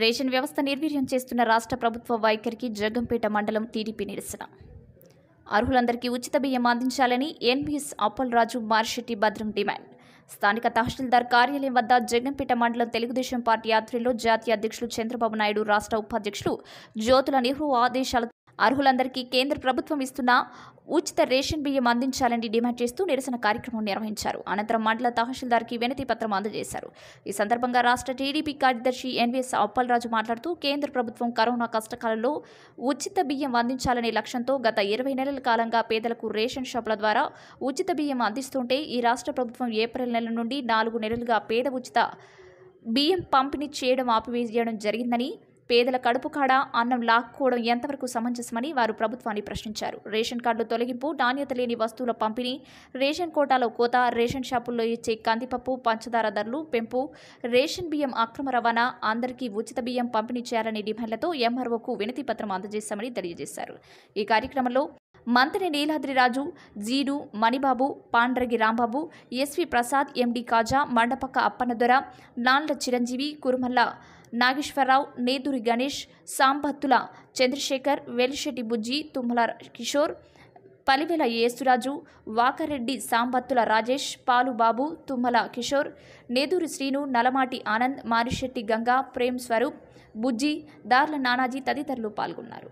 ration వ్యవస్థ నిర్వీర్యం చేస్తున్న రాష్ట్ర ప్రభుత్వ వైఖరికి జగ్గంపేట మండలం టీడీపీ నిరసన అర్హులందరికీ ఉచిత బియ్యం అందించాలని ఎన్బిఎస్ అప్పలరాజు మార్షెట్టి భద్రం డిమాండ్ స్థానిక తహసీల్దార్ కార్యాలయం వద్ద జగన్పేట మండలం తెలుగుదేశం పార్టీ ఆధ్వర్యంలో జాతీయ అధ్యక్షులు చంద్రబాబు నాయుడు రాష్ట్ర ఉపాధ్యక్షులు జ్యోతుల నెహ్రూ ఆదేశాల అర్హులందరికీ కేంద్ర ప్రభుత్వం ఇస్తున్న ఉచిత రేషన్ బియ్యం అందించాలని డిమాండ్ చేస్తూ నిరసన కార్యక్రమం నిర్వహించారు అనంతరం మండల తహసీల్దార్కి వినతి పత్రం అందజేశారు ఈ సందర్భంగా రాష్ట్ర టీడీపీ కార్యదర్శి ఎన్వీఎస్ అప్పలరాజు మాట్లాడుతూ కేంద్ర ప్రభుత్వం కరోనా కష్టకాలంలో ఉచిత బియ్యం అందించాలనే లక్ష్యంతో గత ఇరవై నెలల కాలంగా పేదలకు రేషన్ షాపుల ద్వారా ఉచిత బియ్యం అందిస్తుంటే ఈ రాష్ట్ర ప్రభుత్వం ఏప్రిల్ నెల నుండి నాలుగు నెలలుగా పేద ఉచిత బియ్యం పంపిణీ చేయడం ఆపివేయడం జరిగిందని పేదల కడుపు కాడ అన్నం లాక్కోవడం ఎంతవరకు సమంజసమని వారు ప్రభుత్వాన్ని ప్రశ్నించారు రేషన్ కార్డులు తొలగింపు నాణ్యత లేని వస్తువుల పంపిణీ రేషన్ కోటాలో కోత రేషన్ షాపుల్లో ఇచ్చే కందిపప్పు పంచదార ధరలు పెంపు రేషన్ బియ్యం అక్రమ రవాణా అందరికీ ఉచిత బియ్యం పంపిణీ చేయాలనే డిమాండ్లతో ఎంఆర్ఓకు వినతి పత్రం అందజేశామని తెలియజేశారు ఈ కార్యక్రమంలో మంత్రి నీలాద్రిరాజు జీడు మణిబాబు పాండ్రగి రాంబాబు ఎస్వి ప్రసాద్ ఎండి కాజా మండపక్క అప్పన్నదొర నాన్ల చిరంజీవి కురుమల్ల నాగేశ్వరరావు నేదూరి గణేష్ సాంబత్తుల చంద్రశేఖర్ వెలిశెట్టి బుజ్జి తుమ్మల కిషోర్ పలివెల యేసురాజు వాకరెడ్డి సాంబత్తుల రాజేష్ పాలుబాబు తుమ్మల కిషోర్ నేదూరి శ్రీను నలమాటి ఆనంద్ మారిశెట్టి గంగా ప్రేమ్ స్వరూప్ బుజ్జి దార్ల నానాజీ తదితరులు పాల్గొన్నారు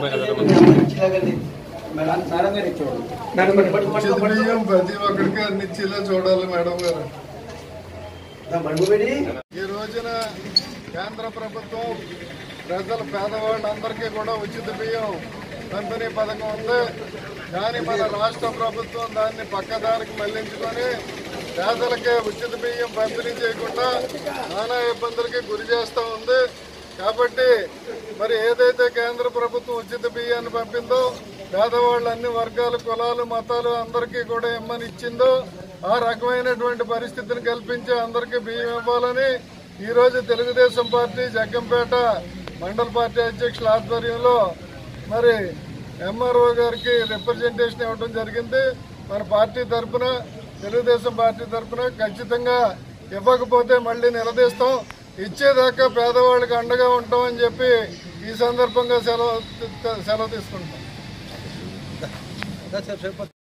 ఉచిత బియ్యం ప్రతి ఒక్కరికి అందించేలా చూడాలి మేడం గారు ఈ రోజున కేంద్ర ప్రభుత్వం ప్రజల పేదవాళ్ళందరికీ కూడా ఉచిత బియ్యం పంపిణీ పథకం ఉంది కానీ మన రాష్ట్ర ప్రభుత్వం దాన్ని పక్కదారికి మళ్లించుకొని పేదలకే ఉచిత బియ్యం పంపిణీ చేయకుండా నానా ఇబ్బందులకి గురి చేస్తూ ఉంది కాబట్టి మరి ఏదైతే కేంద్ర ప్రభుత్వం ఉచిత బియ్యాన్ని పంపిందో పేదవాళ్ళు అన్ని వర్గాలు కులాలు మతాలు అందరికీ కూడా ఇమ్మని ఇచ్చిందో ఆ రకమైనటువంటి పరిస్థితిని కల్పించి అందరికీ బియ్యం ఇవ్వాలని ఈ రోజు తెలుగుదేశం పార్టీ జగ్గంపేట మండల పార్టీ అధ్యక్షుల ఆధ్వర్యంలో మరి ఎంఆర్ఓ గారికి రిప్రజెంటేషన్ ఇవ్వడం జరిగింది మన పార్టీ తరఫున తెలుగుదేశం పార్టీ తరఫున ఖచ్చితంగా ఇవ్వకపోతే మళ్ళీ నిలదీస్తాం ఇచ్చేదాకా పేదవాళ్ళకి అండగా ఉంటామని చెప్పి ఈ సందర్భంగా సెలవు సెలవు తీసుకుంటాం